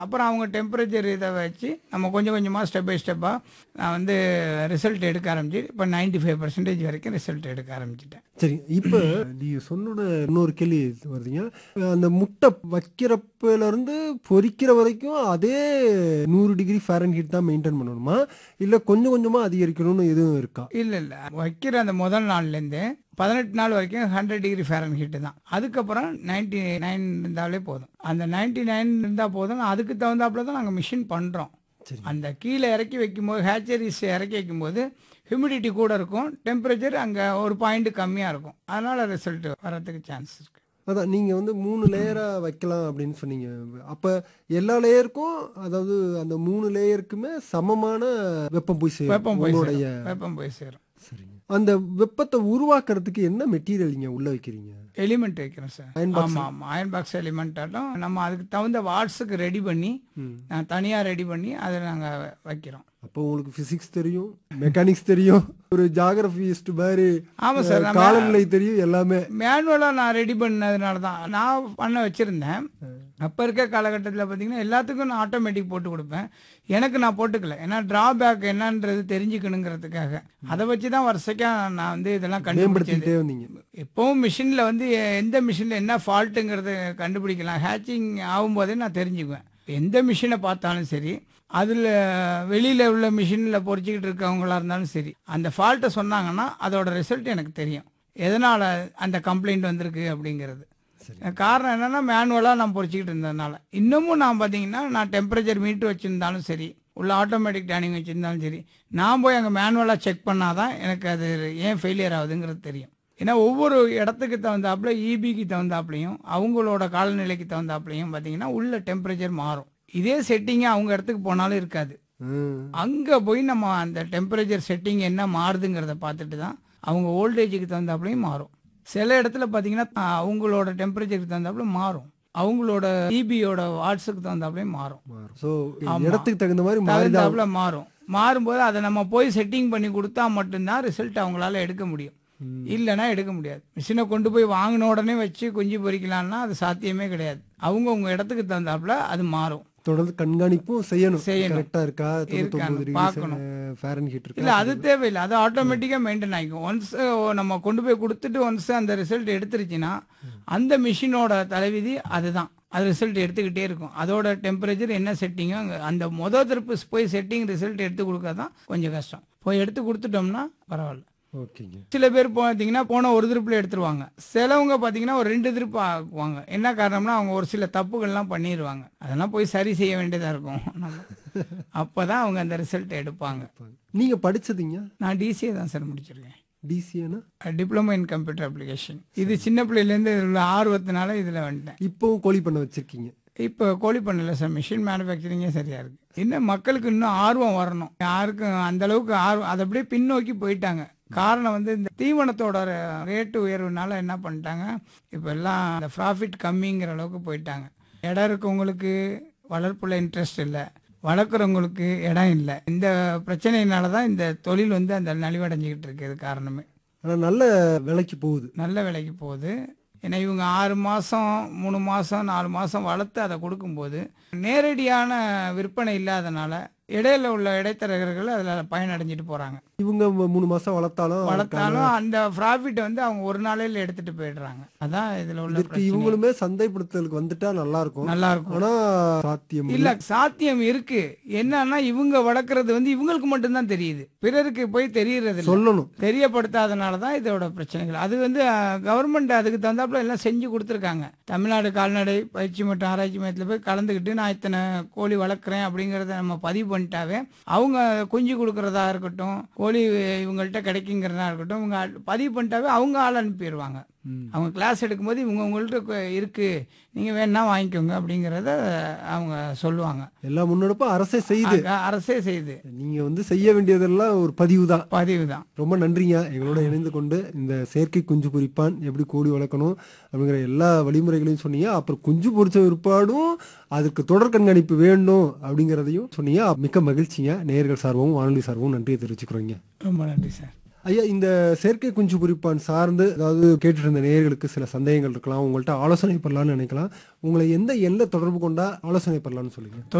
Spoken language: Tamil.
அப்புறம் அவங்க டெம்பரேச்சர் இதை வச்சு நம்ம கொஞ்சம் கொஞ்சமாக ஸ்டெப் பை ஸ்டெப்பாக நான் வந்து ரிசல்ட் எடுக்க ஆரம்பிச்சு இப்போ 95% ஃபைவ் பர்சன்டேஜ் வரைக்கும் ரிசல்ட் எடுக்க ஆரம்பிச்சிட்டேன் சரி இப்போ நீங்க சொன்னோட இன்னொரு கேள்வி வருதுங்க அந்த முட்டை வைக்கிறப்பல இருந்து பொரிக்கிற வரைக்கும் அதே நூறு டிகிரி ஃபேரன்ஹீட் தான் மெயின்டைன் பண்ணணுமா இல்ல கொஞ்சம் கொஞ்சமா அதிகரிக்கணும்னு எதுவும் இருக்கா இல்லை இல்லை வைக்கிற அந்த முதல் நாள்லேருந்து பதினெட்டு நாள் வரைக்கும் ஹண்ட்ரட் டிகிரி ஃபேரன் ஹீட்டு தான் அதுக்கப்புறம் நைன்டி நைன் இருந்தாலே போதும் அந்த நைன்டி நைன் இருந்தால் போதும் அதுக்கு தகுந்தாப்புல தான் நாங்கள் மிஷின் பண்ணுறோம் சரி அந்த கீழே இறக்கி வைக்கும்போது ஹேச்சரிஸ் இறக்கி வைக்கும்போது ஹியூமிடிட்டி கூட இருக்கும் டெம்பரேச்சர் அங்கே ஒரு பாயிண்ட் கம்மியாக இருக்கும் அதனால் ரிசல்ட் வரதுக்கு சான்ஸ் இருக்கு அதான் நீங்க வந்து மூணு லேயரா வைக்கலாம் அப்படின்னு சொன்னீங்க அப்ப எல்லா லேயருக்கும் அதாவது அந்த மூணு லேயருக்குமே சமமான வெப்பம் போய் சேரும் வெப்பம் போய் உங்களுடைய சேரும் வெப்பம் போய் சேரும் சரிங்க அந்த வெப்பத்தை உருவாக்குறதுக்கு என்ன மெட்டீரியல் நீங்க உள்ள வைக்கிறீங்க எலிமெண்ட் வைக்கிறோம் சார் Iron box. ஆமாம் ஆமாம் அயன் பாக்ஸ் எலிமெண்ட்டாட்டும் நம்ம அதுக்கு தகுந்த வாட்ஸுக்கு ரெடி பண்ணி ம். தனியாக ரெடி பண்ணி அதை நாங்கள் வைக்கிறோம் அப்போ உங்களுக்கு பிசிக்ஸ் தெரியும் மெக்கானிக்ஸ் தெரியும் ஒரு ஜாகிரபிஸ்ட் மாதிரி ஆமாம் சார் நம்ம காலநிலை தெரியும் எல்லாமே மேனுவலாக நான் ரெடி பண்ணதுனால தான் நான் பண்ண வச்சுருந்தேன் அப்போ இருக்க காலகட்டத்தில் பார்த்தீங்கன்னா எல்லாத்துக்கும் நான் ஆட்டோமேட்டிக் போட்டு கொடுப்பேன் எனக்கு நான் போட்டுக்கல ஏன்னா டிராபேக் என்னன்றது தெரிஞ்சுக்கணுங்கிறதுக்காக அதை வச்சு தான் வருஷக்காக நான் வந்து இதெல்லாம் கண்டுபிடிச்சது மேம்படுத்திக்கிட்டே வந்தீங்க எப்பவும் மிஷினில் வந்து எ- எந்த மிஷினில் என்ன ஃபால்ட்டுங்கிறத கண்டுபிடிக்கலாம் ஹேச்சிங் ஆகும்போதே நான் தெரிஞ்சுக்குவேன் எந்த மிஷினை பார்த்தாலும் சரி அதில் வெளியில் உள்ள மிஷினில் பொறிச்சிக்கிட்டு இருக்கவங்களா இருந்தாலும் சரி அந்த ஃபால்ட்டை சொன்னாங்கன்னா அதோட ரிசல்ட் எனக்கு தெரியும் எதனால் அந்த கம்ப்ளைண்ட் வந்திருக்கு அப்படிங்கிறது காரணம் என்னன்னா மேனுவலாக நான் பொறிச்சிக்கிட்டு இருந்ததுனால இன்னமும் நான் பார்த்தீங்கன்னா நான் டெம்பரேச்சர் மீட்டர் வச்சுருந்தாலும் சரி உள்ள ஆட்டோமேட்டிக் டேனிங் வச்சுருந்தாலும் சரி நான் போய் அங்கே மேனுவலாக செக் பண்ணாதான் எனக்கு அது ஏன் ஃபெயிலியர் ஆகுதுங்கிறது தெரியும் ஏன்னா ஒவ்வொரு இடத்துக்கு தகுந்தாப்புல இபிக்கு தகுந்தாப்புலையும் அவங்களோட காலநிலைக்கு தகுந்தாப்புலையும் பார்த்தீங்கன்னா உள்ள டெம்பரேச்சர் மாறும் இதே செட்டிங்கே அவங்க இடத்துக்கு போனாலும் இருக்காது ம். அங்கே போய் நம்ம அந்த டெம்பரேச்சர் செட்டிங் என்ன மாறுதுங்கிறத பார்த்துட்டு தான் அவங்க ஓல்டேஜுக்கு தகுந்தாப்புலையும் மாறும் சில இடத்துல பார்த்தீங்கன்னா அஹ், அவங்களோட டெம்பரேச்சருக்கு தகுந்தாப்புல மாறும் அவங்களோட இபியோட வாட்ஸுக்கு தகுந்தாப்புலையும் மாறும் மாறும் ஸோ ஆமா. இடத்துக்கு தகுந்த மாதிரி மாறிதான் தகுந்தாப்புல மாறும் மாறும்போது அதை நம்ம போய் செட்டிங் பண்ணி கொடுத்தா மட்டும்தான் ரிசல்ட் அவங்களால எடுக்க முடியும் ம். இல்லைன்னா எடுக்க முடியாது மிஷினை கொண்டு போய் வாங்கின உடனே வச்சு குஞ்சு பொறிக்கலாம்னா அது சாத்தியமே கிடையாது அவங்க உங்க இடத்துக்கு தகுந்தாப்புல அது மாறும் தொடர்ந்து கண்காணிப்பும் செய்யணும் செய்யணும். கரெக்டா இருக்கா தொண்ணூத்தொன்பது டிகிரி பார்க்கணும். ஃபேரன் ஹீட் இல்ல இருக்கா அது தேவையில்லை அது ஆட்டோமேட்டிக்கா மெயின்டைன் ஆகிக்கும் ஒன்ஸ் நம்ம கொண்டு போய் கொடுத்துட்டு ஒன்ஸ் அந்த ரிசல்ட் எடுத்துருச்சுன்னா அந்த மிஷினோட தலைவிதி அதுதான் அது ரிசல்ட் எடுத்துக்கிட்டே இருக்கும் அதோட டெம்பரேச்சர் என்ன செட்டிங்கோ அந்த மொதல் திருப்பு போய் செட்டிங் ரிசல்ட் எடுத்து கொடுக்க தான் கொஞ்சம் கஷ்டம் போய் எடுத்து கொடுத்துட்டோம்னா பரவாயில்ல ஓகேங்க சில பேர் பார்த்தீங்கன்னா போன ஒரு திருப்பில் எடுத்துருவாங்க சிலவங்க பார்த்தீங்கன்னா ஒரு ரெண்டு திருப்பு ஆக்குவாங்க என்ன காரணம்னா அவங்க ஒரு சில தப்புகள்லாம் பண்ணிடுவாங்க அதெல்லாம் போய் சரி செய்ய வேண்டியதாக இருக்கும் நம்ம அப்போ தான் அவங்க அந்த ரிசல்ட் எடுப்பாங்க நீங்க படிச்சதுங்க நான் டிசிஏ தான் சார் முடிச்சிருக்கேன் டிசிஏனா டிப்ளமோ இன் கம்ப்யூட்டர் அப்ளிகேஷன் இது சின்ன பிள்ளையிலேருந்து உள்ள ஆர்வத்தினால இதில் வந்துட்டேன் இப்போவும் கோழி பண்ண வச்சிருக்கீங்க இப்போ கோழி பண்ணல சார் மிஷின் மேனுஃபேக்சரிங்கே சரியா இருக்கு இன்னும் மக்களுக்கு இன்னும் ஆர்வம் வரணும் யாருக்கும் அந்த அளவுக்கு ஆர்வம் அதை அப்படியே பின்னோக்கி போயிட்டாங்க காரணம் வந்து இந்த தீவனத்தோட ரேட்டு உயர்வுனால என்ன பண்ணிட்டாங்க இப்போ எல்லாம் இந்த ப்ராஃபிட் கம்மிங்கிற அளவுக்கு போயிட்டாங்க இடம் இருக்கவங்களுக்கு வளர்ப்புல இன்ட்ரெஸ்ட் இல்லை வளர்க்குறவங்களுக்கு இடம் இல்லை இந்த பிரச்சனையினால தான் இந்த தொழில் வந்து அந்த நலிவடைஞ்சிக்கிட்டு இருக்குது காரணமே ஆனா நல்ல விலைக்கு போகுது நல்ல விலைக்கு போகுது ஏன்னா இவங்க ஆறு மாதம் மூணு மாதம் நாலு மாதம் வளர்த்து அதை கொடுக்கும்போது நேரடியான விற்பனை இல்லாதனால இடையில உள்ள இடைத்தரகர்கள் அதில் பயனடைஞ்சிட்டு போகிறாங்க இவங்க ம- மூணு மாசம் வளர்த்தாலும் வளர்த்தாலும் அந்த ப்ராஃபிட் வந்து அவங்க ஒரு நாளையில் எடுத்துட்டு போயிடுறாங்க அதான் இதில் உள்ள இதற்கு பிரச்சனை. இவங்களுமே சந்தைப்படுத்தலுக்கு வந்துட்டா நல்லா இருக்கும் நல்லா இருக்கும் ஆனா சாத்தியம் இல்ல சாத்தியம் இருக்கு என்னன்னா இவங்க வளர்க்கறது வந்து இவங்களுக்கு மட்டும்தான் தெரியுது பிறருக்கு போய் தெரியறது இல்ல. சொல்லணும் தெரியப்படுத்தாதனால தான் இதோட பிரச்சனைகள் அது வந்து கவர்மெண்ட் அதுக்கு தகுந்தாப்புல எல்லாம் செஞ்சு கொடுத்துருக்காங்க தமிழ்நாடு கால்நடை பயிற்சி மற்றும் ஆராய்ச்சி மையத்தில் போய் கலந்துக்கிட்டு நான் இத்தனை கோழி வளர்க்குறேன் அப்படிங்கிறத நம்ம பதிவு பண்ணிட்டாவே அவங்க குஞ்சு கொடுக்கறதா இருக்கட்டும் கோழி இவங்கள்ட்ட கிடைக்குங்கிறதா இருக்கட்டும் இவங்க பதிவு பண்ணிட்டாவே அவங்க ஆள் அனுப்பிடுவாங்க ம். அவங்க கிளாஸ் எடுக்கும்போது இவங்க உங்கள்ட்ட கு- இருக்கு நீங்க வேணா வாங்கிக்கோங்க அப்படிங்கிறத அவங்க சொல்லுவாங்க எல்லா முன்னெடுப்பும் அரசே செய்யுது அங்க அரசே செய்யுது நீங்க வந்து செய்ய வேண்டியதெல்லாம் ஒரு பதிவு தான் பதிவு தான் ரொம்ப நன்றிங்க எங்களோட இணைந்து கொண்டு இந்த செயற்கை குஞ்சு பொரிப்பான் எப்படி கோழி வளர்க்கணும் அப்படிங்கிற எல்லா வழிமுறைகளையும் சொன்னீங்க அப்புறம் குஞ்சு பொரிச்ச பிற்பாடும் அதுக்கு தொடர் கண்காணிப்பு வேண்டும் அப்படிங்கிறதையும் சொன்னீங்க மிக்க மகிழ்ச்சிங்க நேயர்கள் சார்பும் வானொலி சார்பும் நன்றியை தெரிவிச்சுக்கிறோங்க ரொம்ப நன்றி சார் ஐயா இந்த செயற்கை குஞ்சு பொரிப்பான் சார்ந்து அதாவது கேட்டுட்டு இருந்த நேயர்களுக்கு சில சந்தேகங்கள் இருக்கலாம் உங்கள்கிட்ட ஆலோசனை பெறலாம்னு நினைக்கலாம் உங்களை எந்த எல்லை தொடர்பு கொண்டா ஆலோசனை பெறலாம்னு சொல்லுங்க